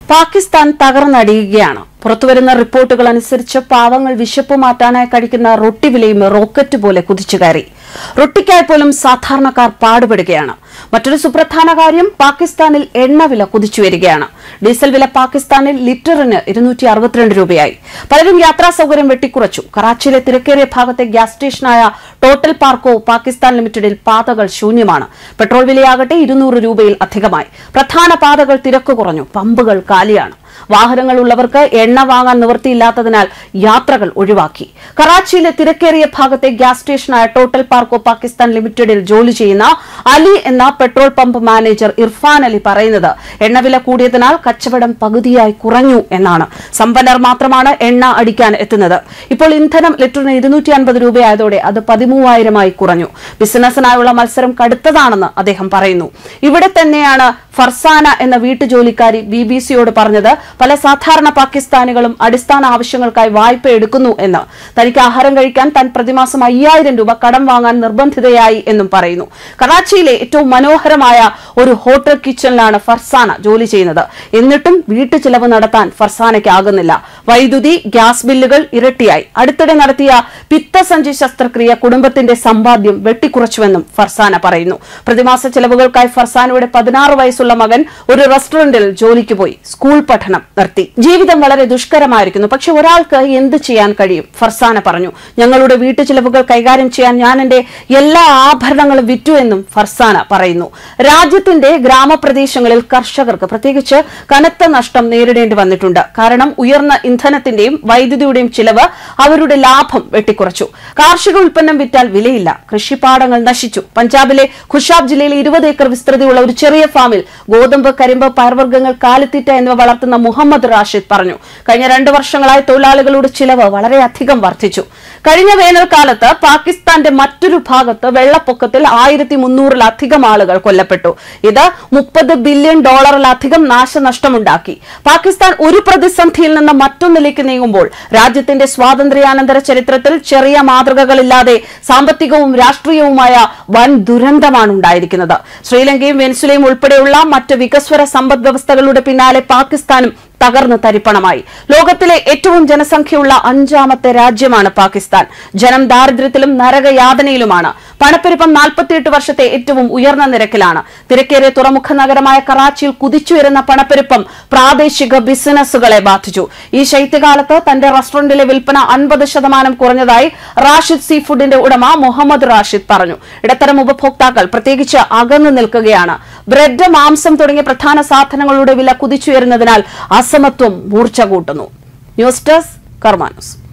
പാകിസ്ഥാൻ തകർന്നടിയുകയാണ് പുറത്തുവരുന്ന റിപ്പോർട്ടുകൾ അനുസരിച്ച് പാവങ്ങൾ വിശപ്പ് മാറ്റാനായി കഴിക്കുന്ന റൊട്ടി വിലയും റോക്കറ്റ് പോലെ കുതിച്ചു കയറി റൊട്ടിക്കായി പോലും സാധാരണക്കാർ പാടുപെടുകയാണ് മറ്റൊരു സുപ്രധാന കാര്യം പാകിസ്ഥാനിൽ എണ്ണവില കുതിച്ചു വരികയാണ് ഡീസൽ വില പാകിസ്ഥാനിൽ ലിറ്ററിന് ഇരുന്നൂറ്റി അറുപത്തിരണ്ട് രൂപയായി പലരും യാത്രാ സൗകര്യം വെട്ടിക്കുറച്ചു കറാച്ചിയിലെ തിരക്കേറിയ ഭാഗത്തെ ഗ്യാസ് സ്റ്റേഷനായ ടോട്ടൽ പാർക്കോ പാകിസ്ഥാൻ ലിമിറ്റഡിൽ പാതകൾ ശൂന്യമാണ് പെട്രോൾ വിലയാകട്ടെ ഇരുന്നൂറ് രൂപയിൽ അധികമായി പ്രധാന പാതകൾ തിരക്ക് കുറഞ്ഞു പമ്പുകൾ കാലിയാണ് വാഹനങ്ങൾ ഉള്ളവർക്ക് എണ്ണ വാങ്ങാൻ നിവൃത്തിയില്ലാത്തതിനാൽ യാത്രകൾ ഒഴിവാക്കി കറാച്ചിയിലെ തിരക്കേറിയ ഭാഗത്തെ ഗ്യാസ് സ്റ്റേഷനായ ടോട്ടൽ പാർക്കോ പാകിസ്ഥാൻ ലിമിറ്റഡിൽ ജോലി ചെയ്യുന്ന അലി എന്ന petrol pump manager Irfan Ali പറയുന്നത് എണ്ണവില കൂടിയതിനാൽ കച്ചവടം പകുതിയായി കുറഞ്ഞു എന്നാണ് സമ്പന്നർ മാത്രമാണ് എണ്ണ അടിക്കാൻ എത്തുന്നത് ഇപ്പോൾ ഇന്ധനം ലിറ്ററിന് ഇരുന്നൂറ്റി അൻപത് രൂപയായതോടെ അത് പതിമൂവായിരമായി കുറഞ്ഞു ബിസിനസ്സിനായുള്ള മത്സരം കടുത്തതാണെന്ന് അദ്ദേഹം പറയുന്നു ഇവിടെ തന്നെയാണ് ഫർസാന എന്ന വീട്ടുജോലിക്കാരി ബി ബി സിയോട് പറഞ്ഞത് പല സാധാരണ പാകിസ്ഥാനികളും അടിസ്ഥാന ആവശ്യങ്ങൾക്കായി വായ്പ എടുക്കുന്നു എന്ന് തനിക്ക് ആഹാരം കഴിക്കാൻ താൻ പ്രതിമാസം അയ്യായിരം രൂപ കടം വാങ്ങാൻ നിർബന്ധിതയായി എന്നും പറയുന്നു കറാച്ചിയിലെ ഏറ്റവും മനോഹരമായ ഒരു ഹോട്ടൽ കിച്ചണിലാണ് ഫർസാന ജോലി ചെയ്യുന്നത് എന്നിട്ടും വീട്ടു ചിലവ് നടത്താൻ ഫർസാനയ്ക്ക് ആകുന്നില്ല വൈദ്യുതി ഗ്യാസ് ബില്ലുകൾ ഇരട്ടിയായി അടുത്തിടെ നടത്തിയ പിത്തസഞ്ചി ശസ്ത്രക്രിയ കുടുംബത്തിന്റെ സമ്പാദ്യം വെട്ടിക്കുറച്ചുവെന്നും ഫർസാന പറയുന്നു പ്രതിമാസ ചെലവുകൾക്കായി ഫർസാനയുടെ പതിനാറ് വയസ്സുള്ള മകൻ ഒരു റെസ്റ്റോറന്റിൽ ജോലിക്ക് പോയി സ്കൂൾ പഠനം നിർത്തി ജീവിതം വളരെ ദുഷ്കരമായിരിക്കുന്നു പക്ഷെ ഒരാൾക്ക് എന്ത് ചെയ്യാൻ കഴിയും ഫർസാന പറഞ്ഞു ഞങ്ങളുടെ വീട്ടു ചിലവുകൾ കൈകാര്യം ചെയ്യാൻ ഞാൻ എന്റെ എല്ലാ ആഭരണങ്ങളും വിറ്റു എന്നും ഫർസാന പറയുന്നു രാജ്യത്തിന്റെ ഗ്രാമപ്രദേശങ്ങളിൽ കർഷകർക്ക് പ്രത്യേകിച്ച് കനത്ത നഷ്ടം നേരിടേണ്ടി വന്നിട്ടുണ്ട് കാരണം ഉയർന്ന ഇന്ധനത്തിന്റെയും വൈദ്യുതിയുടെയും ചിലവ് അവരുടെ ലാഭം വെട്ടിക്കുറച്ചു കാർഷിക ഉൽപ്പന്നം വിറ്റാൽ വിലയില്ല കൃഷിപ്പാടങ്ങൾ നശിച്ചു പഞ്ചാബിലെ ഖുഷാബ് ജില്ലയിലെ ഇരുപത് ഏക്കർ വിസ്തൃതിയുള്ള ഒരു ചെറിയ ഫാമിൽ ഗോതമ്പ് കരിമ്പ് പയർവർഗ്ഗങ്ങൾ കാലിത്തീറ്റ എന്നിവ വളർത്തുന്ന മുഹമ്മദ് റാഷിദ് പറഞ്ഞു കഴിഞ്ഞ രണ്ട് വർഷങ്ങളായി തൊഴിലാളികളുടെ ചിലവ് വളരെയധികം വർദ്ധിച്ചു കഴിഞ്ഞ വേനൽക്കാലത്ത് പാകിസ്ഥാന്റെ മറ്റൊരു ഭാഗത്ത് വെള്ളപ്പൊക്കത്തിൽ ആയിരത്തി മുന്നൂറിലധികം ആളുകൾ കൊല്ലപ്പെട്ടു ഇത് മുപ്പത് ബില്യൺ ഡോളറിലധികം നാശനഷ്ടമുണ്ടാക്കി പാകിസ്ഥാൻ ഒരു പ്രതിസന്ധിയിൽ നിന്ന് മറ്റൊന്നിലേക്ക് നീങ്ങുമ്പോൾ രാജ്യത്തിന്റെ സ്വാതന്ത്ര്യാനന്തര ചരിത്രത്തിൽ ചെറിയ മാതൃകകളില്ലാതെ സാമ്പത്തികവും രാഷ്ട്രീയവുമായ വൻ ദുരന്തമാണ് ഉണ്ടായിരിക്കുന്നത് ശ്രീലങ്കയും വെനിസുലയും ഉൾപ്പെടെയുള്ള മറ്റ് വികസ്വര സമ്പദ് വ്യവസ്ഥകളുടെ പിന്നാലെ പാകിസ്ഥാനും തകർന്ന് തരിപ്പണമായി ലോകത്തിലെ ഏറ്റവും ജനസംഖ്യയുള്ള അഞ്ചാമത്തെ രാജ്യമാണ് പാകിസ്ഥാൻ ജനം ദാരിദ്ര്യത്തിലും നരകയാതനയിലുമാണ് പണപ്പെരുപ്പം നാൽപ്പത്തിയെട്ട് വർഷത്തെ ഏറ്റവും ഉയർന്ന നിരക്കിലാണ് തിരക്കേറിയ തുറമുഖ നഗരമായ കറാച്ചിയിൽ കുതിച്ചുയരുന്ന പണപ്പെരുപ്പം പ്രാദേശിക ബിസിനസ്സുകളെ ബാധിച്ചു ഈ ശൈത്യകാലത്ത് തന്റെ റെസ്റ്റോറന്റിലെ വിൽപ്പന അൻപത് ശതമാനം കുറഞ്ഞതായി റാഷിദ് സീ ഫുഡിന്റെ ഉടമ മുഹമ്മദ് റാഷിദ് പറഞ്ഞു ഇടത്തരം ഉപഭോക്താക്കൾ പ്രത്യേകിച്ച് അകന്നു നിൽക്കുകയാണ് ബ്രെഡ് മാംസം തുടങ്ങിയ പ്രധാന സാധനങ്ങളുടെ വില കുതിച്ചുയരുന്നതിനാൽ അസമത്വം മൂർച്ച കൂട്ടുന്നു ന്യൂസ് ഡെസ്ക് കർമാനൂസ്